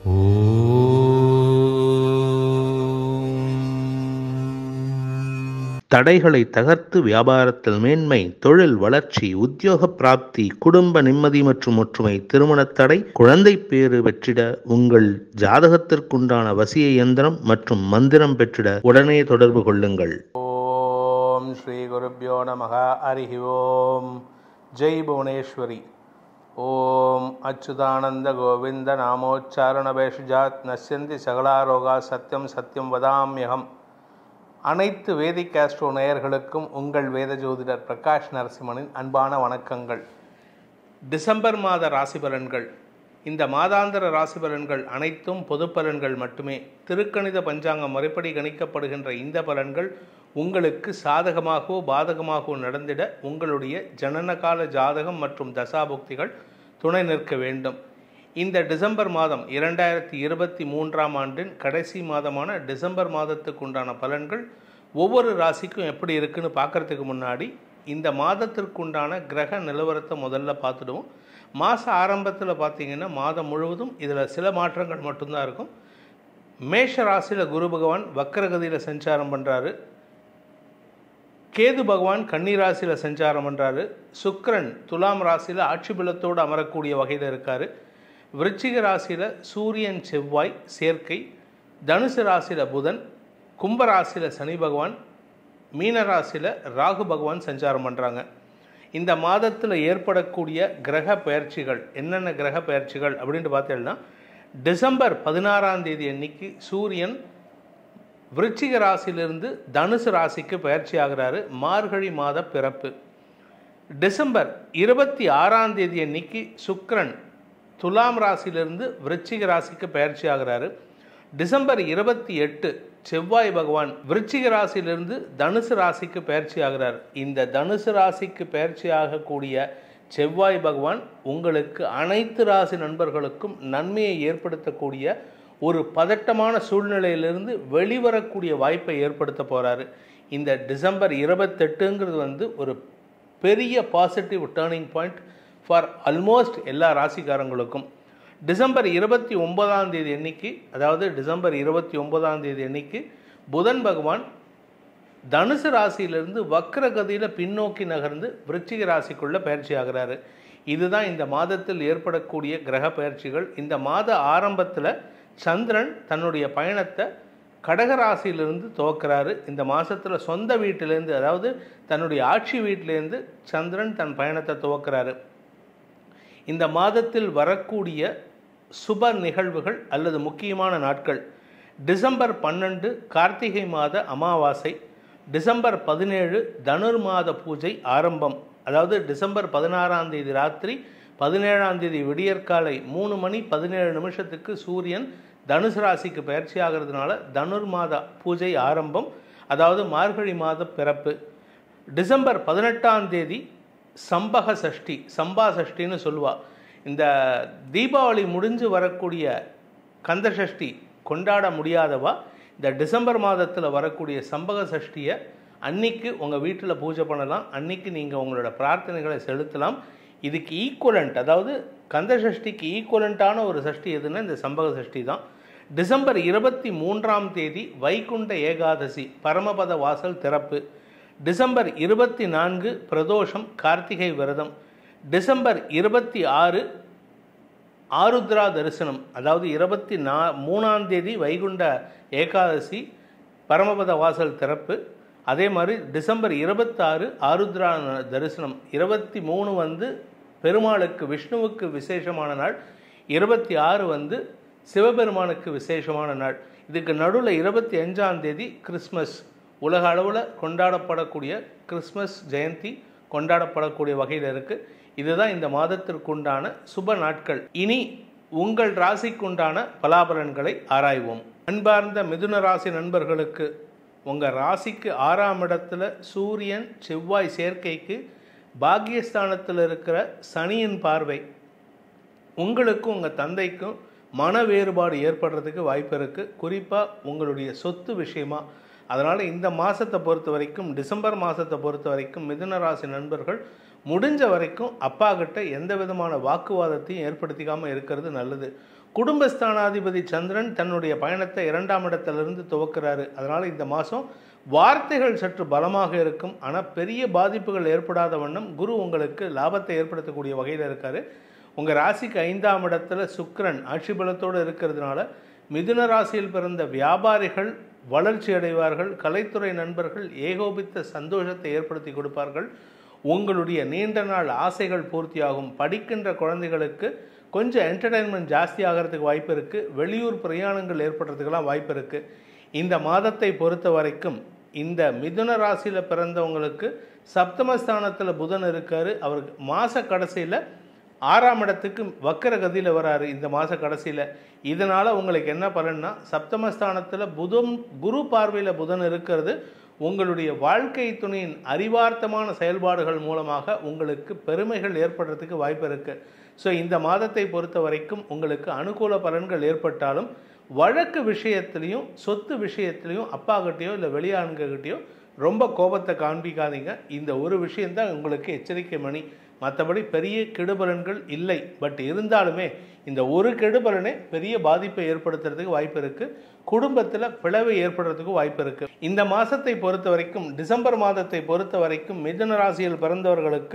தடைகளை தகர்த்து வியாபாரத்தில் மேன்மை தொழில் வளர்ச்சி உத்தியோக பிராப்தி குடும்ப நிம்மதி மற்றும் ஒற்றுமை திருமணத் தடை குழந்தை பேறு பெற்றிட உங்கள் ஜாதகத்திற்குண்டான வசிய இயந்திரம் மற்றும் மந்திரம் பெற்றிட உடனே தொடர்பு கொள்ளுங்கள் ஓம் ஸ்ரீ குருப்பியோ நமக ஹரிஹி ஓம் ஜெய் புவனேஸ்வரி ஓம் அச்சுதானந்த கோவிந்த நாமோச்சாரண பேஷஜாத் நஷ்யந்தி சகலாரோகா சத்யம் சத்யம் வதாம்யகம் அனைத்து வேதிக் ஆஸ்ட்ரோ நேயர்களுக்கும் உங்கள் வேத ஜோதிடர் பிரகாஷ் நரசிம்மனின் அன்பான வணக்கங்கள் டிசம்பர் மாத ராசி பலன்கள் இந்த மாதாந்திர ராசி பலன்கள் அனைத்தும் பொது பலன்கள் மட்டுமே திருக்கணித பஞ்சாங்கம் முறைப்படி கணிக்கப்படுகின்ற இந்த பலன்கள் உங்களுக்கு சாதகமாகவோ பாதகமாகவோ நடந்திட உங்களுடைய ஜனனகால ஜாதகம் மற்றும் தசாபுக்திகள் துணை நிற்க வேண்டும் இந்த டிசம்பர் மாதம் இரண்டாயிரத்தி இருபத்தி மூன்றாம் ஆண்டின் கடைசி மாதமான டிசம்பர் மாதத்துக்கு உண்டான பலன்கள் ஒவ்வொரு ராசிக்கும் எப்படி இருக்குன்னு பார்க்கறதுக்கு முன்னாடி இந்த மாதத்திற்குண்டான கிரக நிலவரத்தை முதல்ல பார்த்துடுவோம் மாத ஆரம்பத்தில் பார்த்தீங்கன்னா மாதம் முழுவதும் இதில் சில மாற்றங்கள் மட்டும்தான் இருக்கும் மேஷ ராசியில் குரு பகவான் வக்கரகதியில் சஞ்சாரம் பண்ணுறாரு கேது பகவான் கன்னி ராசியில் சஞ்சாரம் பண்ணுறாரு சுக்கிரன் துலாம் ராசியில் ஆட்சி பலத்தோடு அமரக்கூடிய வகையில் இருக்கார் விருச்சிக ராசியில் சூரியன் செவ்வாய் சேர்க்கை தனுசு ராசியில் புதன் கும்ப ராசியில் சனி பகவான் மீன ராசியில் ராகு பகவான் சஞ்சாரம் பண்ணுறாங்க இந்த மாதத்தில் ஏற்படக்கூடிய கிரக பயிற்சிகள் என்னென்ன கிரக பயிற்சிகள் அப்படின்ட்டு பார்த்தீங்கன்னா டிசம்பர் பதினாறாம் தேதி அன்னைக்கு சூரியன் விருச்சிக ராசியிலிருந்து தனுசு ராசிக்கு பயிற்சி ஆகிறாரு மார்கழி மாத பிறப்பு டிசம்பர் இருபத்தி ஆறாம் தேதி அன்னைக்கு சுக்கிரன் துலாம் ராசியிலிருந்து விருச்சிக ராசிக்கு பயிற்சி ஆகிறாரு டிசம்பர் இருபத்தி எட்டு செவ்வாய் பகவான் விருச்சிக ராசியிலிருந்து தனுசு ராசிக்கு பயிற்சி ஆகிறார் இந்த தனுசு ராசிக்கு பயிற்சி ஆகக்கூடிய செவ்வாய் பகவான் உங்களுக்கு அனைத்து ராசி நண்பர்களுக்கும் நன்மையை ஏற்படுத்தக்கூடிய ஒரு பதட்டமான சூழ்நிலையிலிருந்து வெளிவரக்கூடிய வாய்ப்பை ஏற்படுத்த போகிறாரு இந்த டிசம்பர் இருபத்தெட்டுங்கிறது வந்து ஒரு பெரிய positive turning point for almost எல்லா ராசிக்காரங்களுக்கும் டிசம்பர் இருபத்தி ஒன்பதாம் தேதி அன்னைக்கு அதாவது டிசம்பர் இருபத்தி ஒன்பதாம் தேதி அன்னைக்கு புதன் பகவான் தனுசு ராசியிலிருந்து வக்ரகதியில் பின்னோக்கி நகர்ந்து விருச்சிக ராசிக்குள்ளே பயிற்சி ஆகிறாரு இதுதான் இந்த மாதத்தில் ஏற்படக்கூடிய கிரக பயிற்சிகள் இந்த மாத ஆரம்பத்தில் சந்திரன் தன்னுடைய பயணத்தை கடகராசியிலிருந்து துவக்கிறாரு இந்த மாதத்தில் சொந்த வீட்டிலேருந்து அதாவது தன்னுடைய ஆட்சி வீட்டிலேருந்து சந்திரன் தன் பயணத்தை துவக்கிறாரு இந்த மாதத்தில் வரக்கூடிய சுப நிகழ்வுகள் அல்லது முக்கியமான நாட்கள் டிசம்பர் பன்னெண்டு கார்த்திகை மாத அமாவாசை டிசம்பர் பதினேழு தனுர் மாத பூஜை ஆரம்பம் அதாவது டிசம்பர் பதினாறாம் தேதி ராத்திரி பதினேழாம் தேதி விடியற்காலை மூணு மணி பதினேழு நிமிஷத்துக்கு சூரியன் தனுசு ராசிக்கு பயிற்சி ஆகிறதுனால தனுர் மாத பூஜை ஆரம்பம் அதாவது மார்கழி மாத பிறப்பு டிசம்பர் பதினெட்டாம் தேதி சம்பக சஷ்டி சம்பா சஷ்டின்னு சொல்லுவா இந்த தீபாவளி முடிஞ்சு வரக்கூடிய கந்த சஷ்டி கொண்டாட முடியாதவா இந்த டிசம்பர் மாதத்தில் வரக்கூடிய சம்பக சஷ்டியை அன்னைக்கு உங்கள் வீட்டில் பூஜை பண்ணலாம் அன்னைக்கு நீங்கள் உங்களோட பிரார்த்தனைகளை செலுத்தலாம் இதுக்கு ஈக்குவலண்ட் அதாவது கந்த சஷ்டிக்கு ஈக்குவலண்ட்டான ஒரு சஷ்டி எதுன்னா இந்த சம்பக சஷ்டி தான் டிசம்பர் இருபத்தி மூன்றாம் தேதி வைகுண்ட ஏகாதசி பரமபத வாசல் திறப்பு டிசம்பர் இருபத்தி நான்கு பிரதோஷம் கார்த்திகை விரதம் டிசம்பர் இருபத்தி ஆறு ஆருத்ரா தரிசனம் அதாவது இருபத்தி நா மூணாம் தேதி வைகுண்ட ஏகாதசி பரமபத வாசல் திறப்பு அதே மாதிரி டிசம்பர் இருபத்தாறு ஆருத்ரா தரிசனம் இருபத்தி மூணு வந்து பெருமாளுக்கு விஷ்ணுவுக்கு விசேஷமான நாள் இருபத்தி ஆறு வந்து சிவபெருமானுக்கு விசேஷமான நாள் இதுக்கு நடுவில் இருபத்தி அஞ்சாம் தேதி கிறிஸ்மஸ் உலக அளவில் கொண்டாடப்படக்கூடிய கிறிஸ்மஸ் ஜெயந்தி கொண்டாடப்படக்கூடிய வகையில் இருக்குது இதுதான் இந்த மாதத்திற்குண்டான சுப நாட்கள் இனி உங்கள் ராசிக்குண்டான பலாபலன்களை ஆராய்வோம் அன்பார்ந்த மிதுன ராசி நண்பர்களுக்கு உங்கள் ராசிக்கு ஆறாம் இடத்துல சூரியன் செவ்வாய் சேர்க்கைக்கு பாக்கியஸ்தானத்தில் இருக்கிற சனியின் பார்வை உங்களுக்கும் உங்கள் தந்தைக்கும் மன வேறுபாடு ஏற்படுறதுக்கு வாய்ப்பு இருக்குது குறிப்பாக உங்களுடைய சொத்து விஷயமா அதனால் இந்த மாதத்தை பொறுத்த வரைக்கும் டிசம்பர் மாதத்தை பொறுத்த வரைக்கும் மிதுன ராசி நண்பர்கள் முடிஞ்ச வரைக்கும் அப்பா கிட்ட எந்த விதமான வாக்குவாதத்தையும் ஏற்படுத்திக்காமல் இருக்கிறது நல்லது குடும்பஸ்தானாதிபதி சந்திரன் தன்னுடைய பயணத்தை இரண்டாம் இடத்திலிருந்து துவக்கிறாரு அதனால் இந்த மாதம் வார்த்தைகள் சற்று பலமாக இருக்கும் ஆனால் பெரிய பாதிப்புகள் ஏற்படாத வண்ணம் குரு உங்களுக்கு லாபத்தை ஏற்படுத்தக்கூடிய வகையில் இருக்கார் உங்கள் ராசிக்கு ஐந்தாம் இடத்துல சுக்கிரன் ஆட்சி பலத்தோடு இருக்கிறதுனால மிதுன ராசியில் பிறந்த வியாபாரிகள் வளர்ச்சி அடைவார்கள் கலைத்துறை நண்பர்கள் ஏகோபித்த சந்தோஷத்தை ஏற்படுத்தி கொடுப்பார்கள் உங்களுடைய நீண்ட நாள் ஆசைகள் பூர்த்தியாகும் படிக்கின்ற குழந்தைகளுக்கு கொஞ்சம் என்டர்டைன்மெண்ட் ஜாஸ்தி ஆகிறதுக்கு வாய்ப்பு இருக்குது வெளியூர் பிரயாணங்கள் ஏற்படுறதுக்கெல்லாம் வாய்ப்பு இருக்குது இந்த மாதத்தை பொறுத்த வரைக்கும் இந்த மிதுன ராசியில் பிறந்தவங்களுக்கு சப்தமஸ்தானத்தில் புதன் இருக்கார் அவருக்கு மாத கடைசியில் ஆறாம் இடத்துக்கு வக்கர கதியில் வராரு இந்த மாத கடைசியில் இதனால் உங்களுக்கு என்ன பலன்னா சப்தமஸ்தானத்தில் புதன் குரு பார்வையில் புதன் இருக்கிறது உங்களுடைய வாழ்க்கை துணையின் அறிவார்த்தமான செயல்பாடுகள் மூலமாக உங்களுக்கு பெருமைகள் ஏற்படுறதுக்கு வாய்ப்பு இருக்குது ஸோ இந்த மாதத்தை பொறுத்த வரைக்கும் உங்களுக்கு அனுகூல பலன்கள் ஏற்பட்டாலும் வழக்கு விஷயத்துலையும் சொத்து விஷயத்துலையும் அப்பா கிட்டேயோ இல்லை வெளியாண்கிட்டயோ ரொம்ப கோபத்தை காண்பிக்காதீங்க இந்த ஒரு விஷயந்தான் உங்களுக்கு எச்சரிக்கை மணி மற்றபடி பெரிய கெடுபலன்கள் இல்லை பட் இருந்தாலுமே இந்த ஒரு கெடுபலனே பெரிய பாதிப்பை ஏற்படுத்துறதுக்கு வாய்ப்பு இருக்குது குடும்பத்தில் பிளவை ஏற்படுறதுக்கு வாய்ப்பு இருக்குது இந்த மாதத்தை பொறுத்த வரைக்கும் டிசம்பர் மாதத்தை பொறுத்த வரைக்கும் மிதுன ராசியில் பிறந்தவர்களுக்கு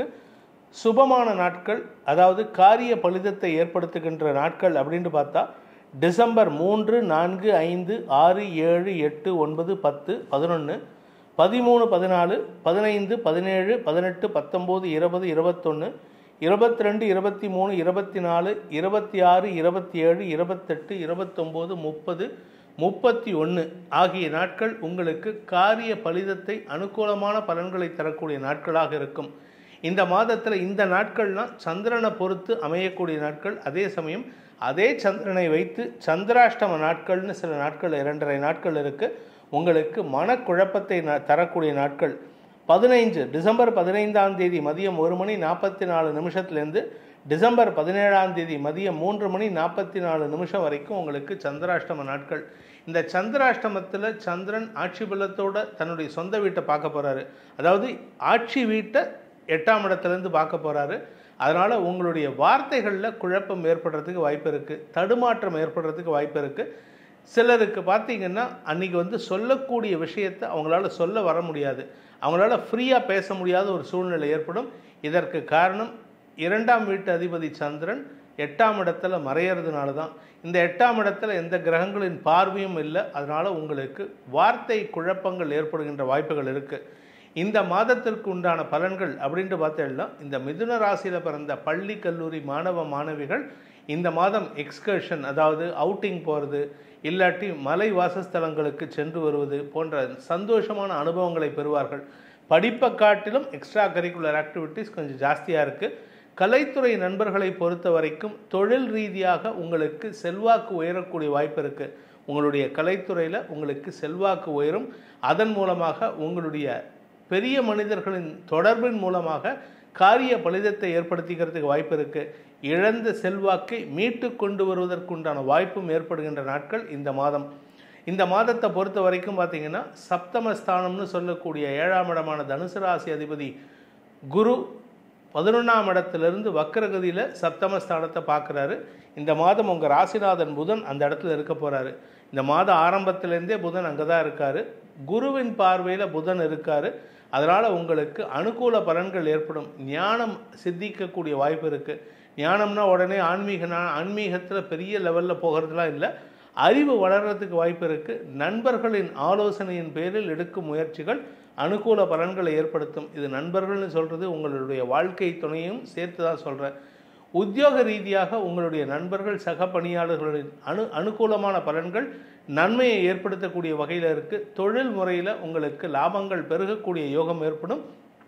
சுபமான நாட்கள் அதாவது காரிய பலிதத்தை ஏற்படுத்துகின்ற நாட்கள் அப்படின்னு பார்த்தா டிசம்பர் மூன்று நான்கு ஐந்து ஆறு ஏழு எட்டு ஒன்பது பத்து பதினொன்று பதிமூணு பதினாலு பதினைந்து பதினேழு பதினெட்டு பத்தொம்போது இருபது இருபத்தொன்று இருபத்தி ரெண்டு இருபத்தி மூணு இருபத்தி நாலு இருபத்தி ஆறு இருபத்தி ஏழு இருபத்தெட்டு இருபத்தொம்போது முப்பது முப்பத்தி ஒன்று ஆகிய நாட்கள் உங்களுக்கு காரிய பலிதத்தை அனுகூலமான பலன்களை தரக்கூடிய நாட்களாக இருக்கும் இந்த மாதத்தில் இந்த நாட்கள்லாம் சந்திரனை பொறுத்து அமையக்கூடிய நாட்கள் அதே சமயம் அதே சந்திரனை வைத்து சந்திராஷ்டம நாட்கள்னு சில நாட்கள் இரண்டரை நாட்கள் இருக்குது உங்களுக்கு மனக்குழப்பத்தை ந தரக்கூடிய நாட்கள் பதினைஞ்சு டிசம்பர் பதினைந்தாம் தேதி மதியம் ஒரு மணி நாற்பத்தி நாலு நிமிஷத்துலேருந்து டிசம்பர் பதினேழாம் தேதி மதியம் மூன்று மணி நாற்பத்தி நாலு நிமிஷம் வரைக்கும் உங்களுக்கு சந்திராஷ்டம நாட்கள் இந்த சந்திராஷ்டமத்தில் சந்திரன் ஆட்சி பலத்தோட தன்னுடைய சொந்த வீட்டை பார்க்க போகிறாரு அதாவது ஆட்சி வீட்டை எட்டாம் இடத்துலேருந்து பார்க்க போகிறாரு அதனால் உங்களுடைய வார்த்தைகளில் குழப்பம் ஏற்படுறதுக்கு வாய்ப்பு இருக்குது தடுமாற்றம் ஏற்படுறதுக்கு வாய்ப்பு இருக்குது சிலருக்கு பார்த்தீங்கன்னா அன்றைக்கி வந்து சொல்லக்கூடிய விஷயத்தை அவங்களால சொல்ல வர முடியாது அவங்களால ஃப்ரீயாக பேச முடியாத ஒரு சூழ்நிலை ஏற்படும் இதற்கு காரணம் இரண்டாம் வீட்டு அதிபதி சந்திரன் எட்டாம் இடத்துல மறையிறதுனால தான் இந்த எட்டாம் இடத்துல எந்த கிரகங்களின் பார்வையும் இல்லை அதனால் உங்களுக்கு வார்த்தை குழப்பங்கள் ஏற்படுகின்ற வாய்ப்புகள் இருக்குது இந்த மாதத்திற்கு உண்டான பலன்கள் அப்படின்ட்டு பார்த்தேன்னா இந்த மிதுன ராசியில் பிறந்த பள்ளி கல்லூரி மாணவ மாணவிகள் இந்த மாதம் எக்ஸ்கர்ஷன் அதாவது அவுட்டிங் போகிறது இல்லாட்டி மலை வாசஸ்தலங்களுக்கு சென்று வருவது போன்ற சந்தோஷமான அனுபவங்களை பெறுவார்கள் படிப்பை காட்டிலும் எக்ஸ்ட்ரா கரிக்குலர் ஆக்டிவிட்டீஸ் கொஞ்சம் ஜாஸ்தியாக இருக்குது கலைத்துறை நண்பர்களை பொறுத்த வரைக்கும் தொழில் ரீதியாக உங்களுக்கு செல்வாக்கு உயரக்கூடிய வாய்ப்பு இருக்குது உங்களுடைய கலைத்துறையில் உங்களுக்கு செல்வாக்கு உயரும் அதன் மூலமாக உங்களுடைய பெரிய மனிதர்களின் தொடர்பின் மூலமாக காரிய பலிதத்தை ஏற்படுத்திக்கிறதுக்கு வாய்ப்பு இருக்குது இழந்த செல்வாக்கை மீட்டு கொண்டு வருவதற்குண்டான வாய்ப்பும் ஏற்படுகின்ற நாட்கள் இந்த மாதம் இந்த மாதத்தை பொறுத்த வரைக்கும் பார்த்தீங்கன்னா சப்தமஸ்தானம்னு சொல்லக்கூடிய ஏழாம் இடமான தனுசு ராசி அதிபதி குரு பதினொன்றாம் இடத்துலேருந்து வக்கரகதியில் சப்தமஸ்தானத்தை பார்க்குறாரு இந்த மாதம் உங்கள் ராசிநாதன் புதன் அந்த இடத்துல இருக்க போகிறாரு இந்த மாதம் ஆரம்பத்திலேருந்தே புதன் அங்கே தான் இருக்கார் குருவின் பார்வையில் புதன் இருக்கார் அதனால் உங்களுக்கு அனுகூல பலன்கள் ஏற்படும் ஞானம் சித்திக்கக்கூடிய வாய்ப்பு இருக்குது ஞானம்னா உடனே ஆன்மீக ஆன்மீகத்தில் பெரிய லெவலில் போகிறதுலாம் இல்லை அறிவு வளர்கிறதுக்கு வாய்ப்பு இருக்குது நண்பர்களின் ஆலோசனையின் பேரில் எடுக்கும் முயற்சிகள் அனுகூல பலன்களை ஏற்படுத்தும் இது நண்பர்கள்னு சொல்கிறது உங்களுடைய வாழ்க்கை துணையும் சேர்த்து தான் சொல்கிறேன் உத்தியோக ரீதியாக உங்களுடைய நண்பர்கள் சக பணியாளர்களின் அனு அனுகூலமான பலன்கள் நன்மையை ஏற்படுத்தக்கூடிய வகையில் இருக்குது தொழில் முறையில் உங்களுக்கு லாபங்கள் பெருகக்கூடிய யோகம் ஏற்படும்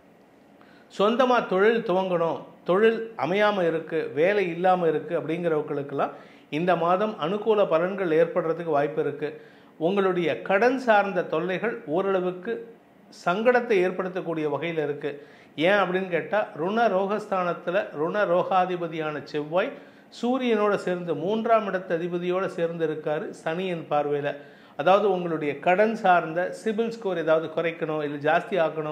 சொந்தமாக தொழில் துவங்கணும் தொழில் அமையாமல் இருக்குது வேலை இல்லாமல் இருக்குது அப்படிங்கிறவங்களுக்கெல்லாம் இந்த மாதம் அனுகூல பலன்கள் ஏற்படுறதுக்கு வாய்ப்பு இருக்குது உங்களுடைய கடன் சார்ந்த தொல்லைகள் ஓரளவுக்கு சங்கடத்தை ஏற்படுத்தக்கூடிய வகையில் இருக்குது ஏன் அப்படின்னு கேட்டால் ருண ரோகஸ்தானத்தில் ருண ரோகாதிபதியான செவ்வாய் சூரியனோட சேர்ந்து மூன்றாம் இடத்து அதிபதியோடு சேர்ந்து இருக்காரு சனியின் பார்வையில் அதாவது உங்களுடைய கடன் சார்ந்த சிபில் ஸ்கோர் ஏதாவது குறைக்கணும் இல்லை ஜாஸ்தி ஆக்கணும்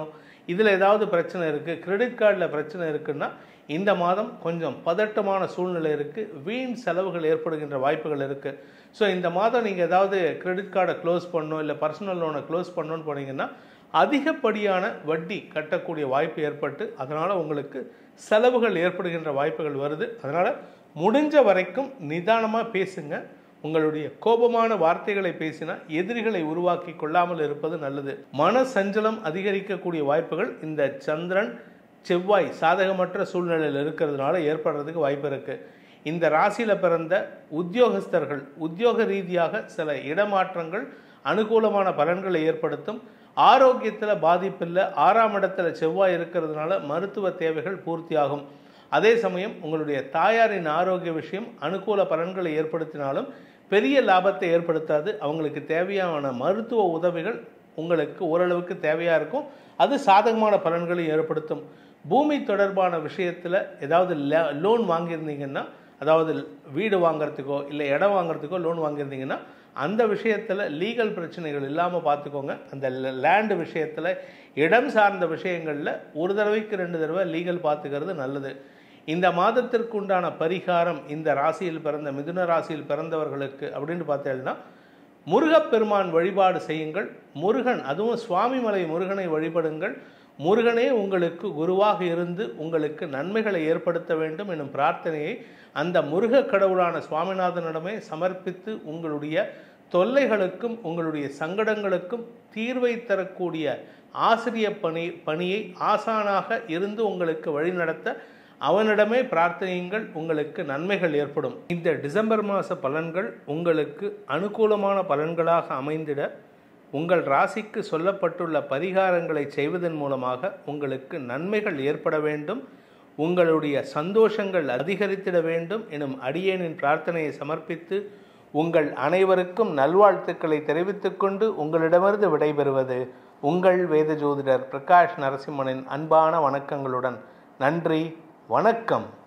இதில் ஏதாவது பிரச்சனை இருக்குது கிரெடிட் கார்டில் பிரச்சனை இருக்குன்னா இந்த மாதம் கொஞ்சம் பதட்டமான சூழ்நிலை இருக்குது வீண் செலவுகள் ஏற்படுகின்ற வாய்ப்புகள் இருக்குது ஸோ இந்த மாதம் நீங்கள் ஏதாவது கிரெடிட் கார்டை க்ளோஸ் பண்ணணும் இல்லை பர்சனல் லோனை க்ளோஸ் பண்ணணும்னு போனீங்கன்னா அதிகப்படியான வட்டி கட்டக்கூடிய வாய்ப்பு ஏற்பட்டு அதனால் உங்களுக்கு செலவுகள் ஏற்படுகின்ற வாய்ப்புகள் வருது அதனால் முடிஞ்ச வரைக்கும் நிதானமாக பேசுங்க உங்களுடைய கோபமான வார்த்தைகளை பேசினா எதிரிகளை உருவாக்கி கொள்ளாமல் இருப்பது நல்லது மன சஞ்சலம் அதிகரிக்கக்கூடிய வாய்ப்புகள் இந்த சந்திரன் செவ்வாய் சாதகமற்ற சூழ்நிலையில் இருக்கிறதுனால ஏற்படுறதுக்கு வாய்ப்பு இருக்கு இந்த ராசியில பிறந்த உத்தியோகஸ்தர்கள் உத்தியோக ரீதியாக சில இடமாற்றங்கள் அனுகூலமான பலன்களை ஏற்படுத்தும் ஆரோக்கியத்தில் பாதிப்பில்லை ஆறாம் இடத்துல செவ்வாய் இருக்கிறதுனால மருத்துவ தேவைகள் பூர்த்தியாகும் அதே சமயம் உங்களுடைய தாயாரின் ஆரோக்கிய விஷயம் அனுகூல பலன்களை ஏற்படுத்தினாலும் பெரிய லாபத்தை ஏற்படுத்தாது அவங்களுக்கு தேவையான மருத்துவ உதவிகள் உங்களுக்கு ஓரளவுக்கு தேவையாக இருக்கும் அது சாதகமான பலன்களை ஏற்படுத்தும் பூமி தொடர்பான விஷயத்தில் ஏதாவது லோன் வாங்கியிருந்தீங்கன்னா அதாவது வீடு வாங்குறதுக்கோ இல்லை இடம் வாங்குறதுக்கோ லோன் வாங்கியிருந்தீங்கன்னா அந்த விஷயத்தில் லீகல் பிரச்சனைகள் இல்லாமல் பார்த்துக்கோங்க அந்த லேண்டு விஷயத்தில் இடம் சார்ந்த விஷயங்களில் ஒரு தடவைக்கு ரெண்டு தடவை லீகல் பார்த்துக்கிறது நல்லது இந்த மாதத்திற்கு உண்டான பரிகாரம் இந்த ராசியில் பிறந்த மிதுன ராசியில் பிறந்தவர்களுக்கு அப்படின்னு பார்த்தீங்கன்னா முருகப்பெருமான் வழிபாடு செய்யுங்கள் முருகன் அதுவும் சுவாமிமலை முருகனை வழிபடுங்கள் முருகனே உங்களுக்கு குருவாக இருந்து உங்களுக்கு நன்மைகளை ஏற்படுத்த வேண்டும் எனும் பிரார்த்தனையை அந்த முருக கடவுளான சுவாமிநாதனிடமே சமர்ப்பித்து உங்களுடைய தொல்லைகளுக்கும் உங்களுடைய சங்கடங்களுக்கும் தீர்வை தரக்கூடிய ஆசிரிய பணி பணியை ஆசானாக இருந்து உங்களுக்கு வழிநடத்த அவனிடமே பிரார்த்தனையுங்கள் உங்களுக்கு நன்மைகள் ஏற்படும் இந்த டிசம்பர் மாத பலன்கள் உங்களுக்கு அனுகூலமான பலன்களாக அமைந்திட உங்கள் ராசிக்கு சொல்லப்பட்டுள்ள பரிகாரங்களை செய்வதன் மூலமாக உங்களுக்கு நன்மைகள் ஏற்பட வேண்டும் உங்களுடைய சந்தோஷங்கள் அதிகரித்திட வேண்டும் எனும் அடியேனின் பிரார்த்தனையை சமர்ப்பித்து உங்கள் அனைவருக்கும் நல்வாழ்த்துக்களை தெரிவித்துக்கொண்டு உங்களிடமிருந்து விடைபெறுவது உங்கள் வேத ஜோதிடர் பிரகாஷ் நரசிம்மனின் அன்பான வணக்கங்களுடன் நன்றி வணக்கம்